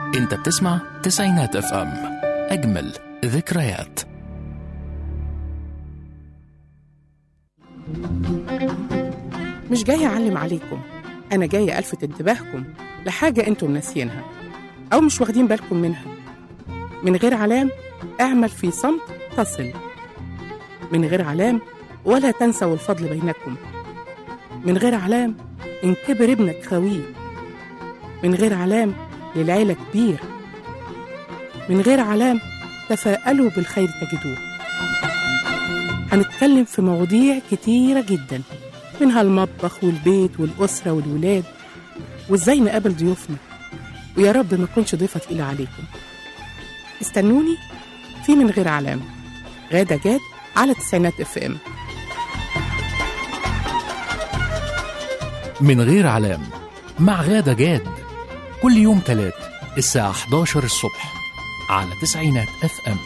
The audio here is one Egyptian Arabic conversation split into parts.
انت بتسمع تسعينات اف ام اجمل ذكريات مش جاية أعلم عليكم أنا جاية ألفت انتباهكم لحاجة أنتم ناسيينها أو مش واخدين بالكم منها من غير علام اعمل في صمت تصل من غير علام ولا تنسوا الفضل بينكم من غير علام إن كبر ابنك خويه من غير علام للعيلة كبير من غير علام تفاءلوا بالخير تجدوه هنتكلم في مواضيع كتيرة جدا منها المطبخ والبيت والأسرة والولاد وإزاي نقابل ضيوفنا ويا رب ما أكونش ضيفة تقيلة عليكم استنوني في من غير علام غادة جاد على تسعينات اف ام من غير علام مع غادة جاد كل يوم تلات الساعة 11 الصبح على تسعينات اف ام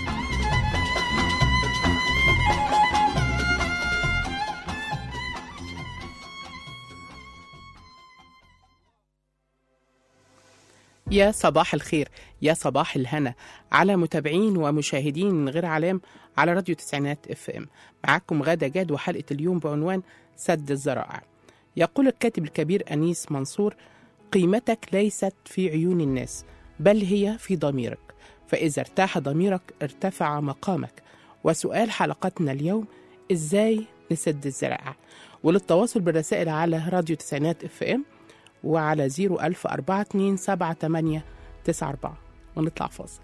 يا صباح الخير يا صباح الهنا على متابعين ومشاهدين من غير علام على راديو تسعينات اف ام معاكم غادة جاد وحلقة اليوم بعنوان سد الذرائع يقول الكاتب الكبير أنيس منصور قيمتك ليست في عيون الناس بل هي في ضميرك فإذا ارتاح ضميرك ارتفع مقامك وسؤال حلقتنا اليوم إزاي نسد الذرائع وللتواصل بالرسائل على راديو تسعينات اف ام وعلى 010427894 ونطلع فاصل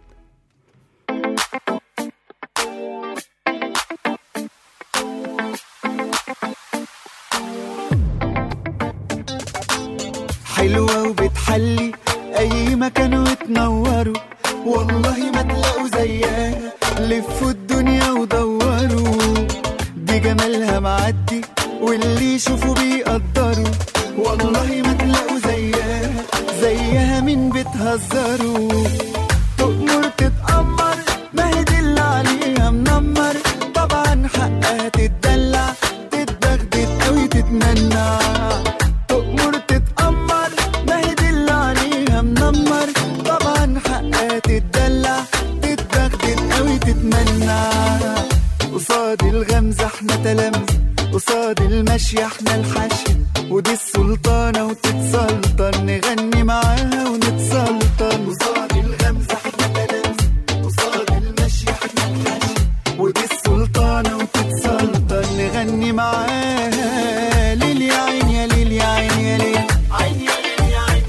حلوة وبتحلي أي مكان وتنوروا والله ما تلاقوا زيها لفوا الدنيا ودوروا دي جمالها معدي واللي يشوفوا بيقدروا والله ما تلاقوا زيها زيها من بتهزروا تؤمر تتأمر ما هي دي اللي عليها منمر طبعا حقها تتدلع تتدغدغ قوي تتمنع تؤمر تتأمر ما هي دي اللي عليها منمر طبعا حقها تتدلع تتدغدغ قوي تتمنع قصاد الغمزة احنا تلامذة قصاد المشي احنا الحشي ودي السلطانة وتتسلطن نغني معاها ونتسلطن قصاد الغمزة احنا تلامذة قصاد المشي احنا الحشي ودي السلطانة وتتسلطن نغني معاها ليل يا عين يا ليل يا عين يا ليل عين يا ليل يا عين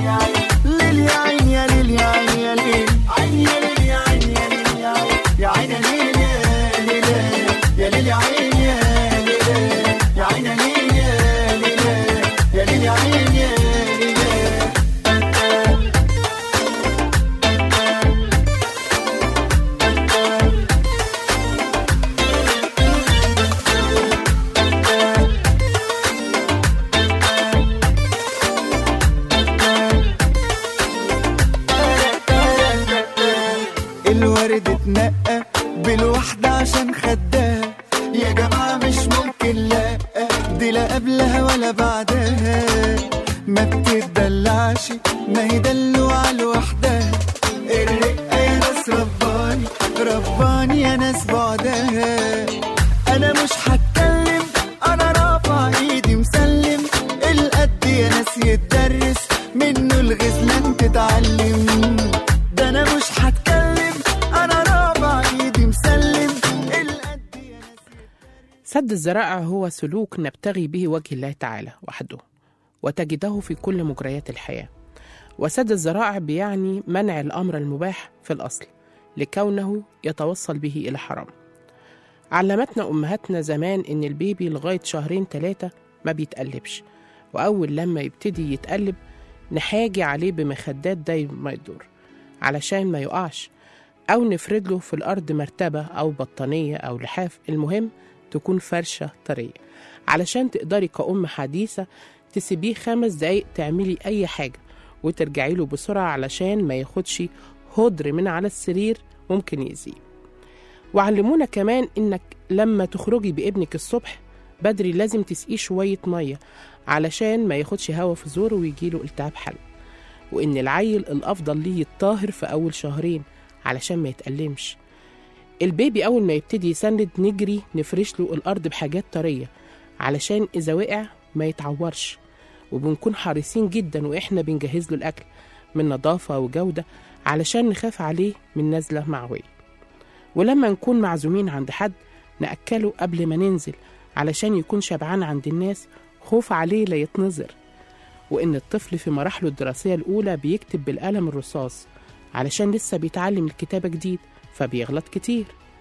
يا ليل يا عين ليل يا عين يا ليل يا عين يا ليل يا عين يا عين يا ليل يا عين يا ليل يا ليل يا عين يا ليل يا عين يا ليل يا ليل يا عين يا ليل الورد اتنقى بالوحدة عشان خدها يا جماعة مش ممكن لا دي لا قبلها ولا بعدها ما بتدلعش ما هي دلوعة لوحدها الرقة يا ناس رباني رباني يا ناس بعدها انا مش هتكلم انا رافع ايدي مسلم القد يا ناس يتدرس منه الغزلان تتعلم ده انا مش هتكلم انا رافع ايدي مسلم القد يا ناس سد الذرائع هو سلوك نبتغي به وجه الله تعالى وحده وتجده في كل مجريات الحياة وسد الذرائع بيعني منع الأمر المباح في الأصل لكونه يتوصل به إلى حرام علمتنا أمهاتنا زمان إن البيبي لغاية شهرين ثلاثة ما بيتقلبش وأول لما يبتدي يتقلب نحاجي عليه بمخدات دايما ما يدور علشان ما يقعش أو نفرد له في الأرض مرتبة أو بطانية أو لحاف المهم تكون فرشة طرية علشان تقدري كأم حديثة تسيبيه خمس دقايق تعملي أي حاجة وترجعي له بسرعة علشان ما ياخدش هدر من على السرير ممكن يأذيه وعلمونا كمان إنك لما تخرجي بابنك الصبح بدري لازم تسقيه شوية مية علشان ما ياخدش هوا في زوره ويجيله التهاب حلق وإن العيل الأفضل ليه يتطاهر في أول شهرين علشان ما يتألمش البيبي أول ما يبتدي يسند نجري نفرش له الأرض بحاجات طرية علشان إذا وقع ما يتعورش وبنكون حريصين جدا وإحنا بنجهز له الأكل من نظافة وجودة علشان نخاف عليه من نزلة معوية ولما نكون معزومين عند حد نأكله قبل ما ننزل علشان يكون شبعان عند الناس خوف عليه لا يتنظر وإن الطفل في مراحله الدراسية الأولى بيكتب بالقلم الرصاص علشان لسه بيتعلم الكتابة جديد فبيغلط كتير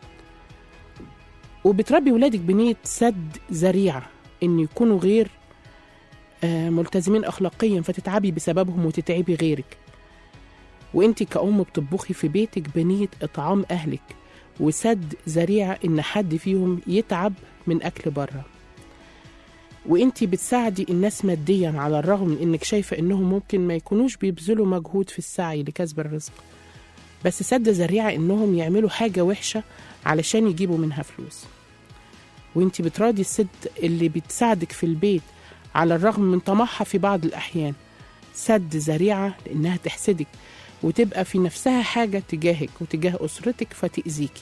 وبتربي ولادك بنية سد ذريعة إن يكونوا غير آه، ملتزمين أخلاقيا فتتعبي بسببهم وتتعبي غيرك وانت كأم بتطبخي في بيتك بنية إطعام أهلك وسد ذريعة إن حد فيهم يتعب من أكل بره وانت بتساعدي الناس ماديا على الرغم من انك شايفة انهم ممكن ما يكونوش بيبذلوا مجهود في السعي لكسب الرزق بس سد ذريعة انهم يعملوا حاجة وحشة علشان يجيبوا منها فلوس وانت بتراضي الست اللي بتساعدك في البيت على الرغم من طمعها في بعض الأحيان سد ذريعة لأنها تحسدك وتبقى في نفسها حاجة تجاهك وتجاه أسرتك فتأذيكي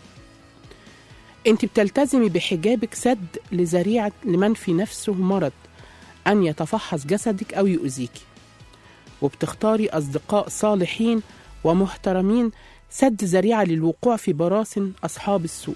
انت بتلتزمي بحجابك سد لذريعة لمن في نفسه مرض أن يتفحص جسدك أو يؤذيكي وبتختاري أصدقاء صالحين ومحترمين سد ذريعة للوقوع في براثن أصحاب السوء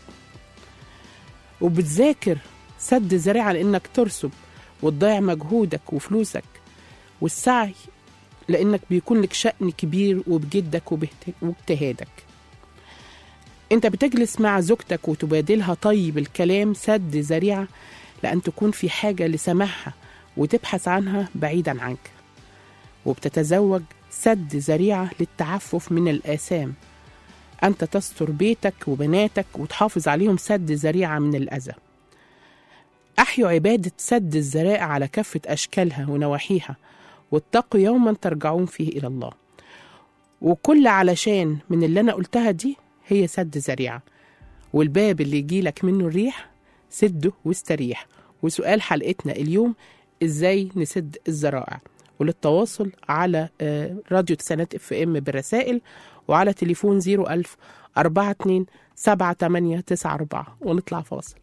وبتذاكر سد ذريعة لأنك ترسب وتضيع مجهودك وفلوسك والسعي لأنك بيكون لك شأن كبير وبجدك وبهت- واجتهادك انت بتجلس مع زوجتك وتبادلها طيب الكلام سد ذريعة لأن تكون في حاجة لسماعها وتبحث عنها بعيدا عنك وبتتزوج سد ذريعة للتعفف من الآثام أنت تستر بيتك وبناتك وتحافظ عليهم سد ذريعة من الأذى أحيوا عبادة سد الذرائع على كافة أشكالها ونواحيها واتقوا يوما ترجعون فيه إلى الله وكل علشان من اللي أنا قلتها دي هي سد ذريعة والباب اللي يجيلك منه الريح سده واستريح وسؤال حلقتنا اليوم ازاي نسد الذرائع وللتواصل على آه، راديو تسانات اف ام بالرسائل وعلى تليفون 01000 42 7894 ونطلع فاصل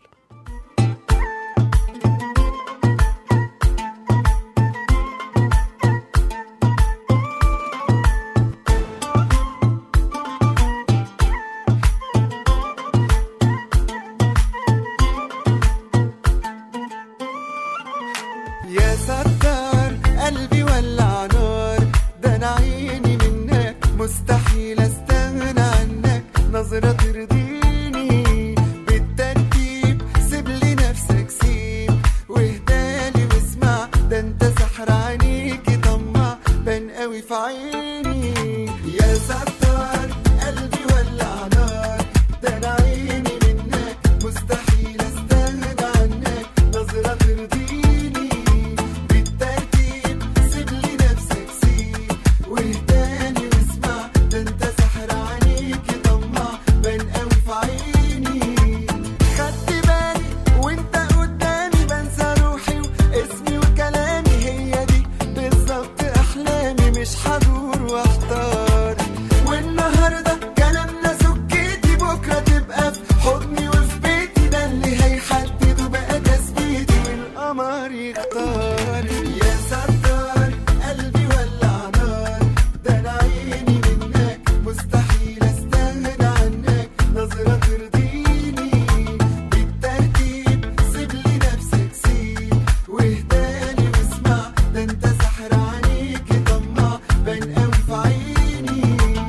يا ستار قلبي ولع نار ده انا عيني منك مستحيل استغنى عنك نظرة ترضيني بالترتيب سيب لي نفسك سيب واهدالي واسمع ده انت سحر عينيكي طمع بان قوي في عيني يا ستار قلبي ولع نار ده انا عيني منك مستحيل استغنى عنك نظرة ترضيني بالترتيب سيب لي نفسك سيب واهداني واسمع ده انت سحر عينيكي طمع بان قوي في عيني خدت بالي وانت قدامي بنسى روحي واسمي وكلامي هي دي بالظبط احلامي مش هدور واحتار والنهارده كلامنا سكتي بكره تبقى في حضني وفي بيتي ده اللي هيحدده بقى تثبيتي والقمر يختار يا ستار قلبي ولع نار ده انا عيني منك مستحيل استغنى عنك نظرة ترضيني بالترتيب سيب لي نفسك سيب واهداني واسمع ده انت سحر عينيكي طمع بان قوي في عيني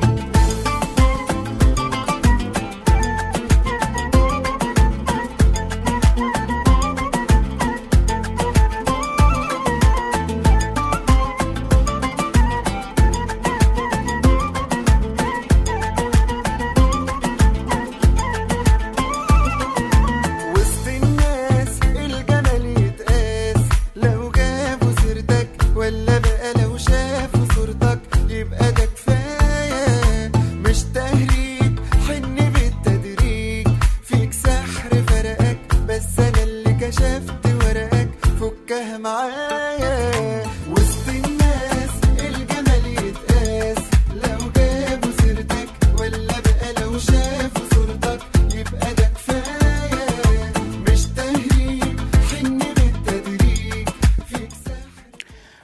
وسط الناس الجمال يتقاس لو جابوا سيرتك ولا بقى لو شافوا صورتك يبقى ده كفايه مش تهريج حن بالتدريج فيك سحر فرقك بس انا اللي كشفت ورقك فكها معايا وسط الناس الجمال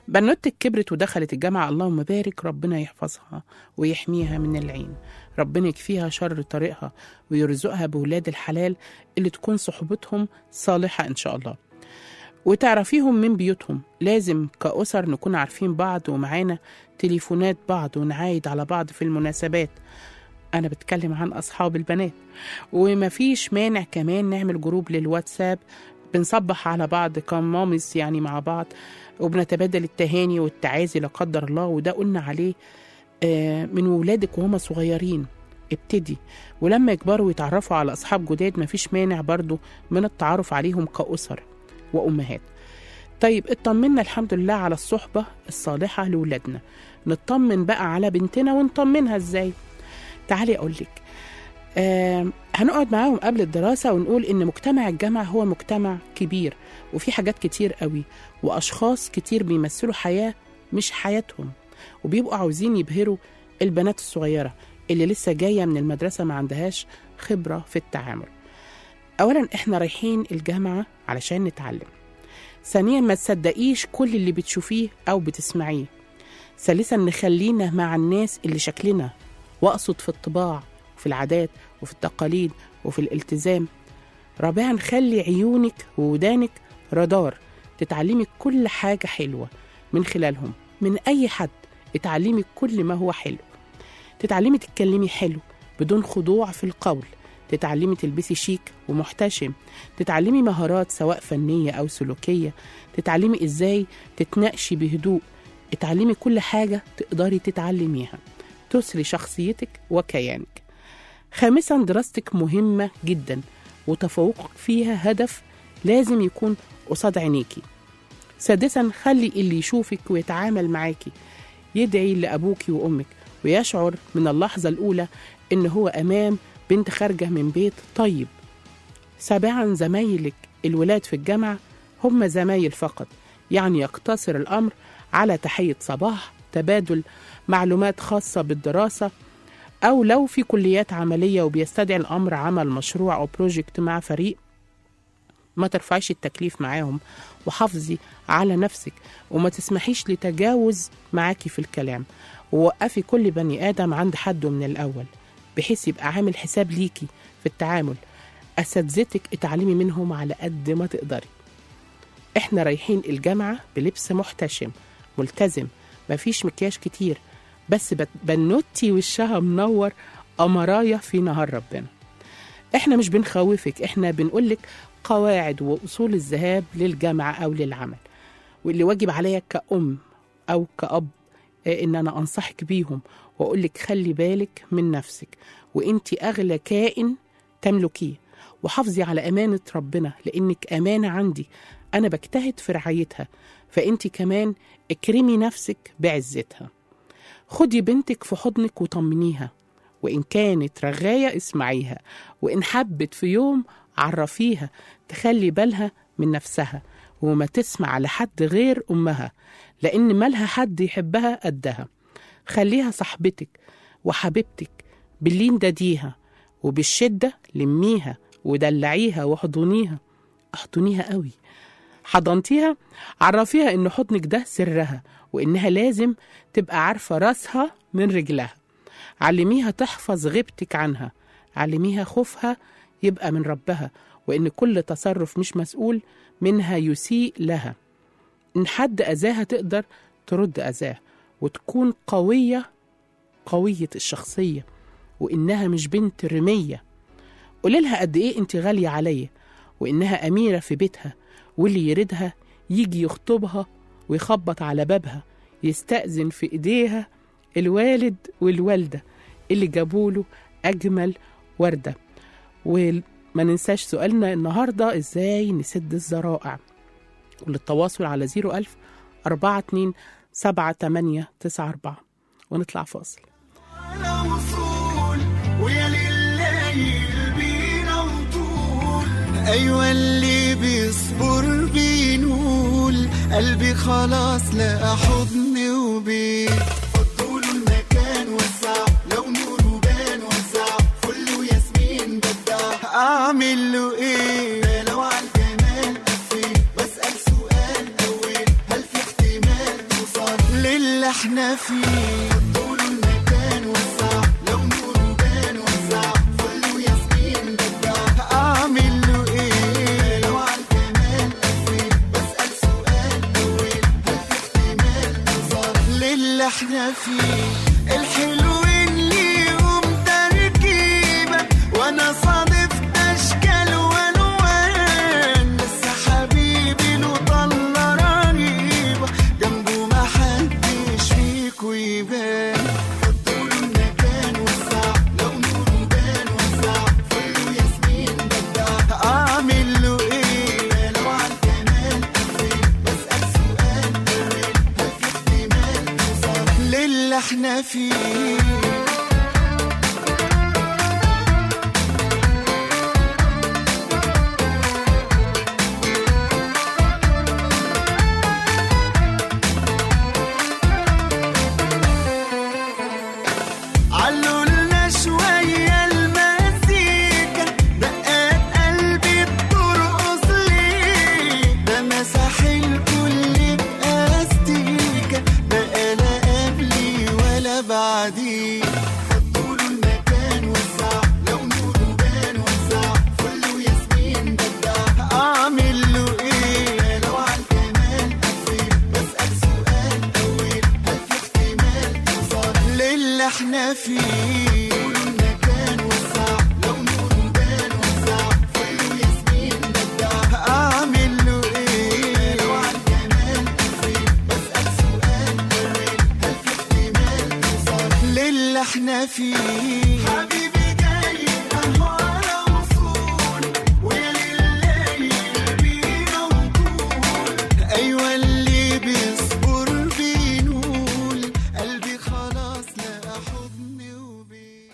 بنوتك كبرت ودخلت الجامعة اللهم بارك ربنا يحفظها ويحميها من العين ربنا يكفيها شر طريقها ويرزقها بولاد الحلال اللي تكون صحبتهم صالحة إن شاء الله وتعرفيهم من بيوتهم لازم كأسر نكون عارفين بعض ومعانا تليفونات بعض ونعايد على بعض في المناسبات أنا بتكلم عن أصحاب البنات ومفيش مانع كمان نعمل جروب للواتساب بنصبح على بعض كمامس يعني مع بعض وبنتبادل التهاني والتعازي لا قدر الله وده قلنا عليه آه، من ولادك وهم صغيرين ابتدي ولما يكبروا ويتعرفوا على أصحاب جداد مفيش مانع برضو من التعرف عليهم كأسر وأمهات طيب اطمنا الحمد لله على الصحبة الصالحة لولادنا نطمن بقى على بنتنا ونطمنها ازاي تعالي أقول لك آه هنقعد معاهم قبل الدراسة ونقول إن مجتمع الجامعة هو مجتمع كبير وفي حاجات كتير قوي وأشخاص كتير بيمثلوا حياة مش حياتهم وبيبقوا عاوزين يبهروا البنات الصغيرة اللي لسه جاية من المدرسة ما عندهاش خبرة في التعامل أولا إحنا رايحين الجامعة علشان نتعلم ثانيا ما تصدقيش كل اللي بتشوفيه أو بتسمعيه ثالثا نخلينا مع الناس اللي شكلنا وأقصد في الطباع وفي العادات وفي التقاليد وفي الالتزام رابعا خلي عيونك وودانك رادار تتعلمي كل حاجة حلوة من خلالهم من أي حد اتعلمي كل ما هو حلو تتعلمي تتكلمي حلو بدون خضوع في القول تتعلمي تلبسي شيك ومحتشم تتعلمي مهارات سواء فنية أو سلوكية تتعلمي إزاي تتناقشي بهدوء اتعلمي كل حاجة تقدري تتعلميها تسري شخصيتك وكيانك خامسا دراستك مهمة جدا وتفوقك فيها هدف لازم يكون قصاد عينيكي سادسا خلي اللي يشوفك ويتعامل معاكي يدعي لأبوكي وأمك ويشعر من اللحظة الأولى إن هو أمام بنت خارجة من بيت طيب سابعا زمايلك الولاد في الجامعة هم زمايل فقط يعني يقتصر الأمر على تحية صباح تبادل معلومات خاصة بالدراسة أو لو في كليات عملية وبيستدعي الأمر عمل مشروع أو بروجكت مع فريق ما ترفعيش التكليف معاهم وحافظي على نفسك وما تسمحيش لتجاوز معاكي في الكلام ووقفي كل بني آدم عند حده من الأول بحيث يبقى عامل حساب ليكي في التعامل أساتذتك اتعلمي منهم على قد ما تقدري احنا رايحين الجامعة بلبس محتشم ملتزم مفيش مكياج كتير بس بت- بنوتي وشها منور قمراية في نهار ربنا احنا مش بنخوفك احنا بنقولك قواعد وأصول الذهاب للجامعة أو للعمل واللي واجب عليا كأم أو كأب آه، إن أنا أنصحك بيهم وأقولك خلي بالك من نفسك وإنتي أغلى كائن تملكيه وحافظي على أمانة ربنا لأنك أمانة عندي أنا بجتهد في رعايتها فأنتي كمان اكرمي نفسك بعزتها خدي بنتك في حضنك وطمنيها وإن كانت رغاية اسمعيها وإن حبت في يوم عرفيها تخلي بالها من نفسها وما تسمع لحد غير أمها لأن مالها حد يحبها قدها خليها صاحبتك وحبيبتك باللين دديها وبالشدة لميها ودلعيها واحضنيها احضنيها قوي حضنتيها عرفيها ان حضنك ده سرها وانها لازم تبقى عارفة راسها من رجلها علميها تحفظ غيبتك عنها علميها خوفها يبقى من ربها وإن كل تصرف مش مسؤول منها يسيء لها إن حد أذاها تقدر ترد أذاه وتكون قوية قوية الشخصية وإنها مش بنت رمية قولي لها قد إيه أنت غالية عليا وإنها أميرة في بيتها واللي يردها يجي يخطبها ويخبط على بابها يستأذن في إيديها الوالد والوالدة اللي جابوله أجمل وردة وما ننساش سؤالنا النهاردة إزاي نسد الذرائع وللتواصل على 01000 42 7 8 9 4 ونطلع فاصل على وصول ويا لليل بينا وطول ايوه اللي بيصبر بينول قلبي خلاص لقى حضن وبيت فضوا له المكان وسع لو نوره بان وسع كله ياسمين بدع اعمل له ايه ده لو على الجمال قفيت بسأل سؤال اول هل في احتمال للي احنا فيه طول المكان وسع لو نور بان وسع فل وياسمين بدع اعمل له ايه لو على الكمال قفيت بسأل سؤال اول هل في احتمال توصل للي احنا فيه الحلو اللي يقوم تركيبة وانا صادفت اشكال والوان بس حبيبي له طلة رهيبة جنبه ما حدش فيكو يبان طول المكان وسع لو نور بان وسع فل وياسمين بدع اعمل له ايه لو على الكمال قفيت بسأل سؤال اول هل في احتمال توصل للي احنا فيه علولنا شوية المزيكا دقات قلبي بترقص ليه ده مسح الكل بأستيكا بقى لا قبلي ولا بعدي طول المكان وسع لو نور بان وسع فل وياسمين بدع اعمل له ايه لو على الكمال قفيت بسأل سؤال اول هل في احتمال توصل للي احنا فيه طول المكان وسع لو نور بان وسع فل وياسمين بدع اعمل له ايه لو على الكمال قفيت بسأل سؤال اول هل في احتمال توصل للي احنا فيه حبيبي جاي اهو على وصول ويا لليل بينا وطول ايوه اللي بيصبر بينول قلبي خلاص لقى حضن وبيت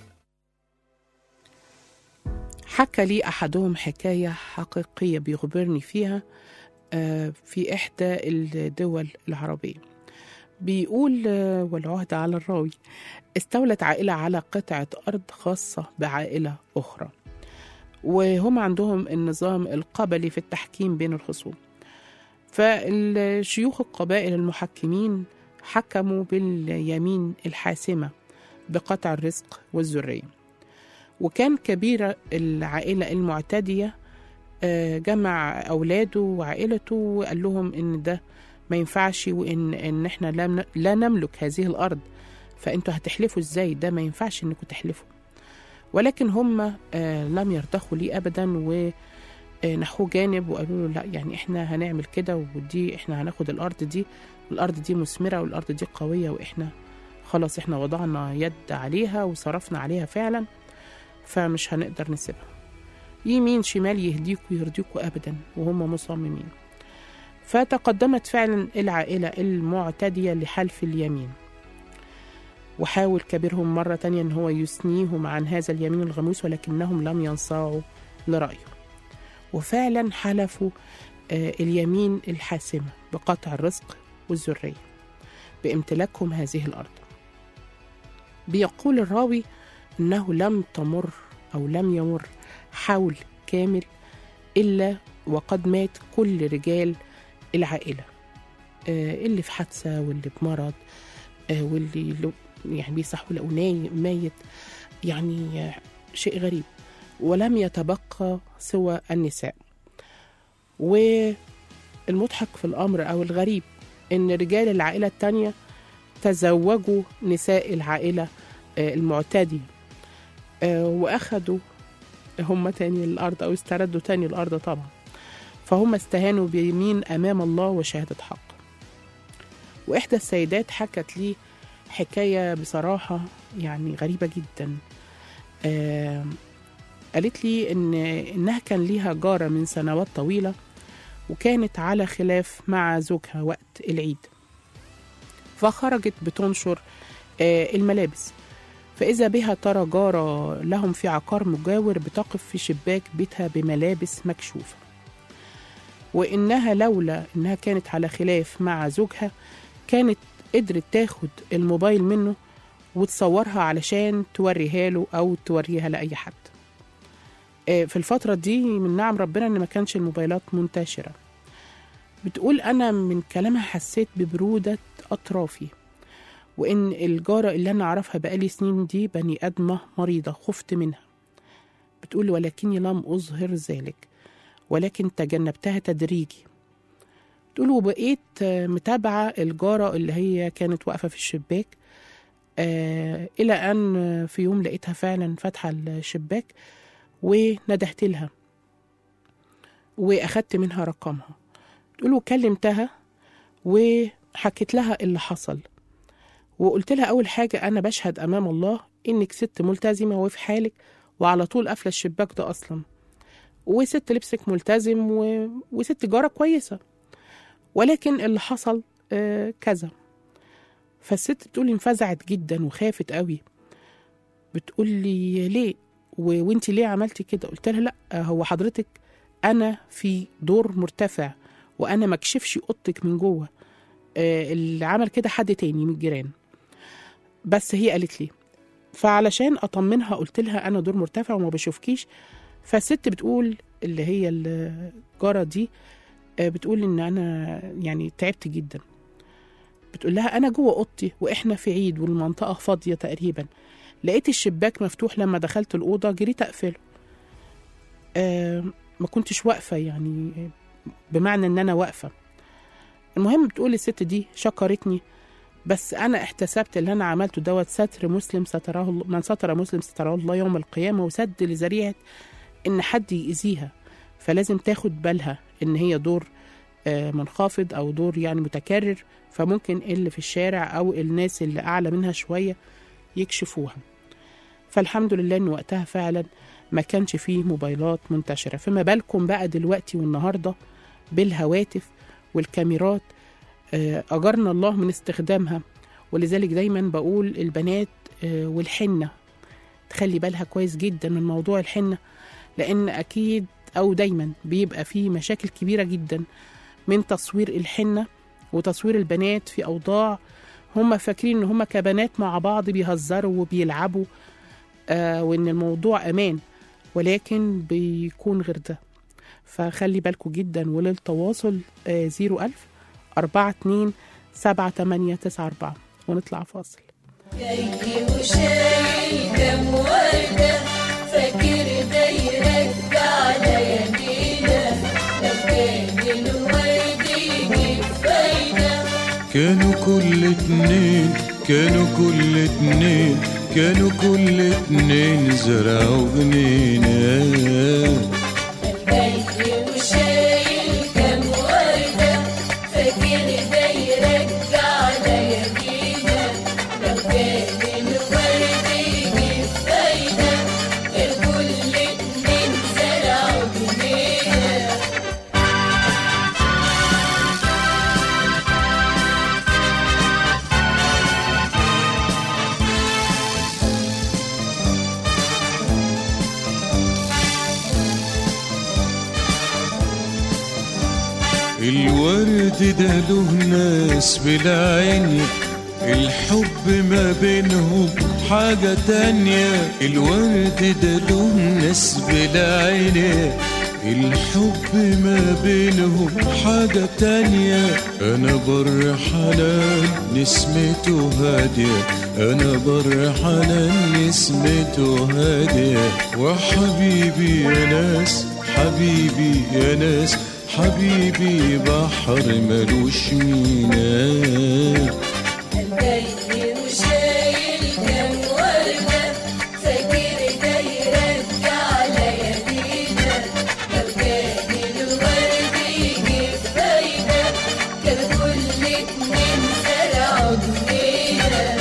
حكى لي أحدهم حكاية حقيقية بيخبرني فيها آه، في إحدى الدول العربية بيقول آه، والعهد على الراوي استولت عائلة على قطعة أرض خاصة بعائلة أخرى وهم عندهم النظام القبلي في التحكيم بين الخصوم فالشيوخ القبائل المحكمين حكموا باليمين الحاسمة بقطع الرزق والذرية وكان كبير العائلة المعتدية آه، جمع أولاده وعائلته وقال لهم إن ده ما ينفعش وإن إن إحنا لا ن- لا نملك هذه الأرض فأنتوا هتحلفوا إزاي ده ما ينفعش إنكم تحلفوا ولكن هم آه، لم يرتخوا ليه أبدا ونحوه جانب وقالوا له لا يعني إحنا هنعمل كده ودي إحنا هناخد الأرض دي والأرض دي مثمرة والأرض دي قوية وإحنا خلاص إحنا وضعنا يد عليها وصرفنا عليها فعلا فمش هنقدر نسيبها يمين شمال يهديكوا ويرضيكوا أبدا وهم مصممين فتقدمت فعلا العائلة المعتدية لحلف اليمين وحاول كبيرهم مرة تانية أن هو يثنيهم عن هذا اليمين الغموس ولكنهم لم ينصاعوا لرأيه وفعلا حلفوا آه، اليمين الحاسمة بقطع الرزق والذرية بامتلاكهم هذه الأرض بيقول الراوي أنه لم تمر أو لم يمر حول كامل إلا وقد مات كل رجال العائلة آه، اللي في حادثة واللي بمرض آه، واللي لو- يعني بيصحوا لقوا ناي- ميت يعني آه، شيء غريب ولم يتبقى سوى النساء والمضحك في الأمر أو الغريب إن رجال العائلة التانية تزوجوا نساء العائلة آه، المعتدية آه، وأخدوا هم تاني الأرض أو استردوا تاني الأرض طبعا فهم استهانوا بيمين أمام الله وشهادة حق وإحدى السيدات حكت لي حكاية بصراحة يعني غريبة جدا آه قالت لي إن إنها كان ليها جارة من سنوات طويلة وكانت على خلاف مع زوجها وقت العيد فخرجت بتنشر آه الملابس فإذا بها ترى جارة لهم في عقار مجاور بتقف في شباك بيتها بملابس مكشوفة وإنها لولا إنها كانت على خلاف مع زوجها كانت قدرت تاخد الموبايل منه وتصورها علشان توريها له أو توريها لأي حد آه، في الفترة دي من نعم ربنا إن ما كانش الموبايلات منتشرة بتقول أنا من كلامها حسيت ببرودة أطرافي وإن الجارة اللي أنا أعرفها بقالي سنين دي بني آدمة مريضة خفت منها بتقول ولكني لم أظهر ذلك ولكن تجنبتها تدريجي تقول وبقيت آه، متابعة الجارة اللي هي كانت واقفة في الشباك آه إلى أن آه، في يوم لقيتها فعلا فاتحة الشباك وندهت لها وأخدت منها رقمها تقول وكلمتها وحكيت لها اللي حصل وقلت لها أول حاجة أنا بشهد أمام الله إنك ست ملتزمة وفي حالك وعلى طول قافلة الشباك ده أصلا وست لبسك ملتزم و... وست جارة كويسة ولكن اللي حصل آه كذا فالست بتقولي انفزعت جدا وخافت قوي بتقول لي ليه و... وانت ليه عملتي كده قلت لها لا هو حضرتك انا في دور مرتفع وانا ما اكشفش اوضتك من جوه آه اللي عمل كده حد تاني من الجيران بس هي قالت لي فعلشان اطمنها قلت لها انا دور مرتفع وما بشوفكيش فالست بتقول اللي هي الجاره دي آه، بتقول ان انا يعني تعبت جدا بتقول لها انا جوه اوضتي واحنا في عيد والمنطقه فاضيه تقريبا لقيت الشباك مفتوح لما دخلت الاوضه جريت اقفله آه ما كنتش واقفه يعني بمعنى ان انا واقفه المهم بتقول الست دي شكرتني بس انا احتسبت اللي انا عملته دوت ستر مسلم ستره الله من ستر مسلم ستره الله يوم القيامه وسد لذريعه ان حد يأذيها فلازم تاخد بالها ان هي دور آه، منخفض او دور يعني متكرر فممكن اللي في الشارع او الناس اللي اعلى منها شويه يكشفوها فالحمد لله ان وقتها فعلا ما كانش فيه موبايلات منتشره فما بالكم بقى دلوقتي والنهارده بالهواتف والكاميرات آه، اجرنا الله من استخدامها ولذلك دايما بقول البنات آه، والحنه تخلي بالها كويس جدا من موضوع الحنه لان اكيد او دايما بيبقى فيه مشاكل كبيره جدا من تصوير الحنه وتصوير البنات في اوضاع هم فاكرين ان هم كبنات مع بعض بيهزروا وبيلعبوا آه وان الموضوع امان ولكن بيكون غير ده فخلي بالكم جدا وللتواصل آه 01000 42 7894 ونطلع فاصل جاي وشايل كام وردة فاكر ده يرجع ليالينا لو كان الورد يجيب فايدة كانوا كل اتنين كانوا كل اتنين كانوا كل اتنين زرعوا جنينات جاي وشايل كام وردة فاكر ده يرجع ليالينا لو كان الورد يجيب فايدة الكل اتنين زرعوا جنينة الورد ده له ناس بالعين الحب ما بينهم حاجة تانية الورد ده له ناس بالعين الحب ما بينهم حاجة تانية أنا بر حنان نسمته هادية أنا بر حنان نسمته هادية وحبيبي يا ناس حبيبي يا ناس حبيبي بحر ملوش ميناء جاي وشايل كام وردة فاكر ده يرجع ليالينا لو كان الورد يجيب فايدة كان كل اتنين زرعوا جنينة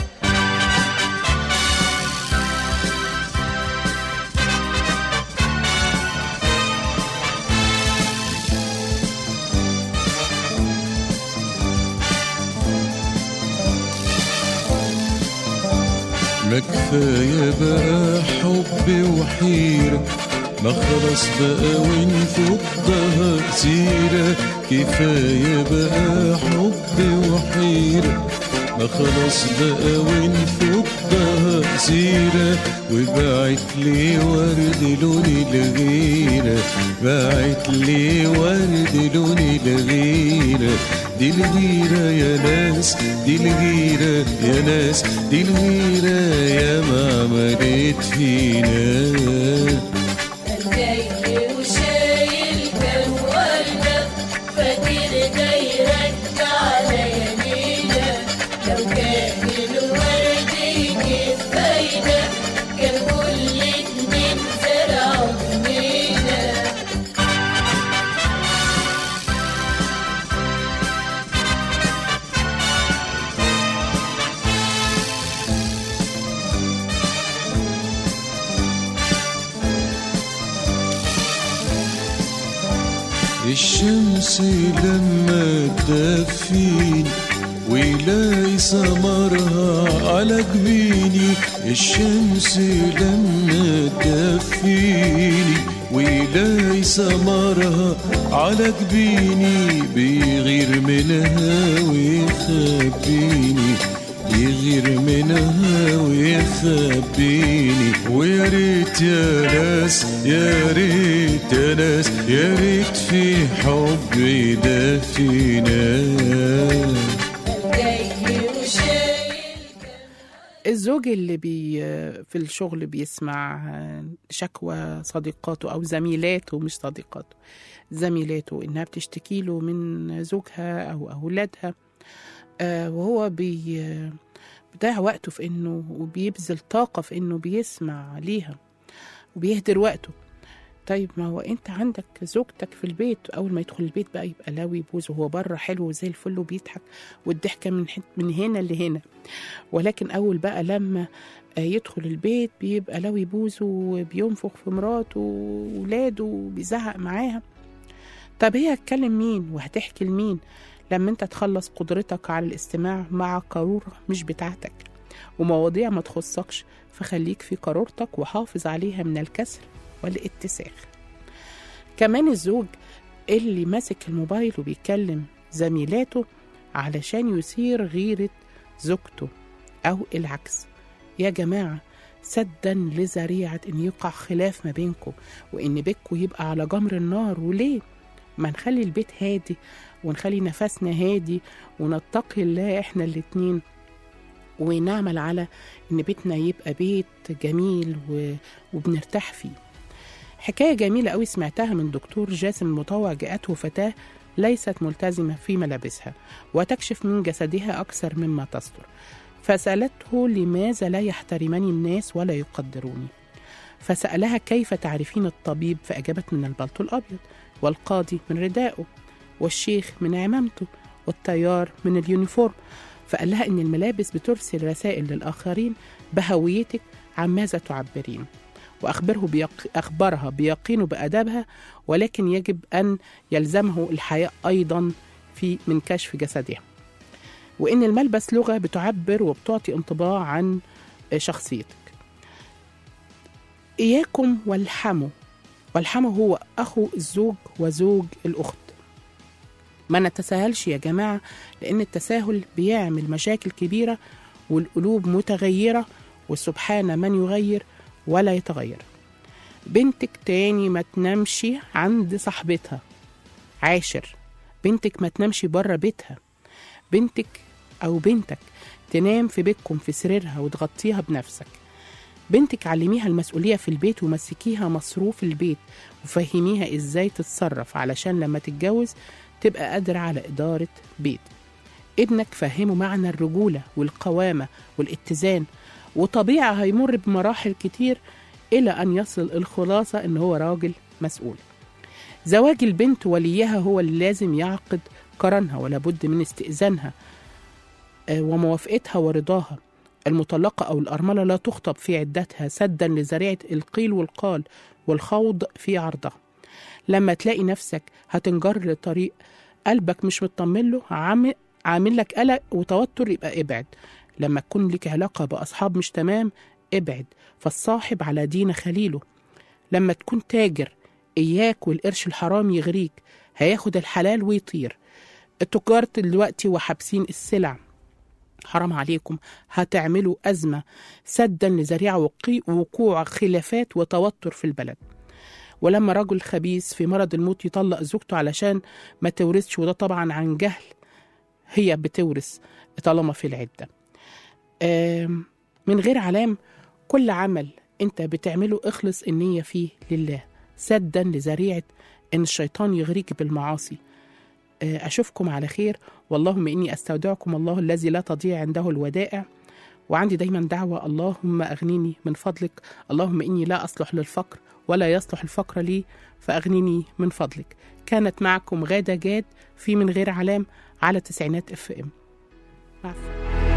ما كفاية بقى حب وحيرة ما خلاص بقى ونفضها سيرة كفاية بقى حب وحيرة ما خلاص بقى ونفضها سيرة وبعت لي ورد لون الغيرة بعت لي ورد لون الغيرة دي الغيرة يا ناس دي الغيرة يا ناس دي الغيرة يا ما عملت فينا جاي وشايل كام وردة فاكر ده يرجع ليالينا لو كان الورد يجيب فايدة كان كل اتنين زرعوا جنينة الشمس لما تدفيني ويلاقي ثمرها على جبيني الشمس لما تدفيني ويلاقي ثمرها على جبيني بيغير منها ويخبيني يغير منها ويخبيني ويا ريت يا ناس يا ريت يا ناس يا ريت في حب يدفينا جاي وشايل الزوج اللي بي في الشغل بيسمع شكوى صديقاته أو زميلاته مش صديقاته زميلاته إنها بتشتكي له من زوجها أو أولادها آه، وهو بي بيضيع وقته في إنه وبيبذل طاقة في إنه بيسمع ليها وبيهدر وقته طيب ما هو انت عندك زوجتك في البيت اول ما يدخل البيت بقى يبقى لاوي بوز وهو بره حلو وزي الفل وبيضحك والضحكه من حت من هنا لهنا ولكن اول بقى لما آه، يدخل البيت بيبقى لاوي بوز وبينفخ في مراته وولاده وبيزعق معاها طب هي هتكلم مين وهتحكي لمين لما انت تخلص قدرتك على الاستماع مع قارورة مش بتاعتك ومواضيع ما تخصكش فخليك في قارورتك وحافظ عليها من الكسر والاتساخ كمان الزوج اللي ماسك الموبايل وبيكلم زميلاته علشان يثير غيرة زوجته أو العكس يا جماعة سدا لذريعة إن يقع خلاف ما بينكم وإن بيتكم يبقى على جمر النار وليه؟ ما نخلي البيت هادي ونخلي نفسنا هادي ونتقي الله إحنا الاتنين ونعمل على إن بيتنا يبقى بيت جميل و... وبنرتاح فيه حكاية جميلة أوي سمعتها من دكتور جاسم المطوع جاءته فتاة ليست ملتزمة في ملابسها وتكشف من جسدها أكثر مما تستر فسألته لماذا لا يحترمني الناس ولا يقدروني فسألها كيف تعرفين الطبيب فأجابت من البلطو الأبيض والقاضي من ردائه والشيخ من عمامته والطيار من اليونيفورم فقال لها إن الملابس بترسل رسائل للآخرين بهويتك عن ماذا تعبرين وأخبره بيق... أخبرها بيقين بأدابها ولكن يجب أن يلزمه الحياء أيضا في من كشف جسدها وإن الملبس لغة بتعبر وبتعطي انطباع عن شخصيتك إياكم والحموا والحموا هو أخو الزوج وزوج الأخت ما نتساهلش يا جماعة لأن التساهل بيعمل مشاكل كبيرة والقلوب متغيرة وسبحان من يغير ولا يتغير بنتك تاني ما تنامش عند صاحبتها عاشر بنتك ما تنامش بره بيتها بنتك أو بنتك تنام في بيتكم في سريرها وتغطيها بنفسك بنتك علميها المسؤولية في البيت ومسكيها مصروف البيت وفهميها ازاي تتصرف علشان لما تتجوز تبقى قادرة على إدارة بيت ابنك فهمه معنى الرجولة والقوامة والاتزان وطبيعة هيمر بمراحل كتير إلى أن يصل الخلاصة إن هو راجل مسؤول زواج البنت وليها هو اللي لازم يعقد قرانها ولا بد من استئذانها آه، وموافقتها ورضاها المطلقة أو الأرملة لا تخطب في عدتها سدا لذريعة القيل والقال والخوض في عرضها لما تلاقي نفسك هتنجر لطريق قلبك مش مطمن له عامل عامل لك قلق وتوتر يبقى ابعد لما تكون لك علاقة بأصحاب مش تمام ابعد فالصاحب على دين خليله لما تكون تاجر إياك والقرش الحرام يغريك هياخد الحلال ويطير التجار دلوقتي وحابسين السلع حرام عليكم هتعملوا أزمة سدا لذريعة وقي- وقوع خلافات وتوتر في البلد ولما رجل خبيث في مرض الموت يطلق زوجته علشان ما تورثش وده طبعا عن جهل هي بتورث طالما في العدة آم، من غير علام كل عمل انت بتعمله اخلص النية فيه لله سدا لذريعة ان الشيطان يغريك بالمعاصي آه، أشوفكم على خير واللهم إني أستودعكم الله الذي لا تضيع عنده الودائع وعندي دايما دعوة اللهم أغنيني من فضلك اللهم إني لا أصلح للفقر ولا يصلح الفقر لي فأغنيني من فضلك كانت معكم غادة جاد في من غير علام على تسعينات اف ام مع السلامة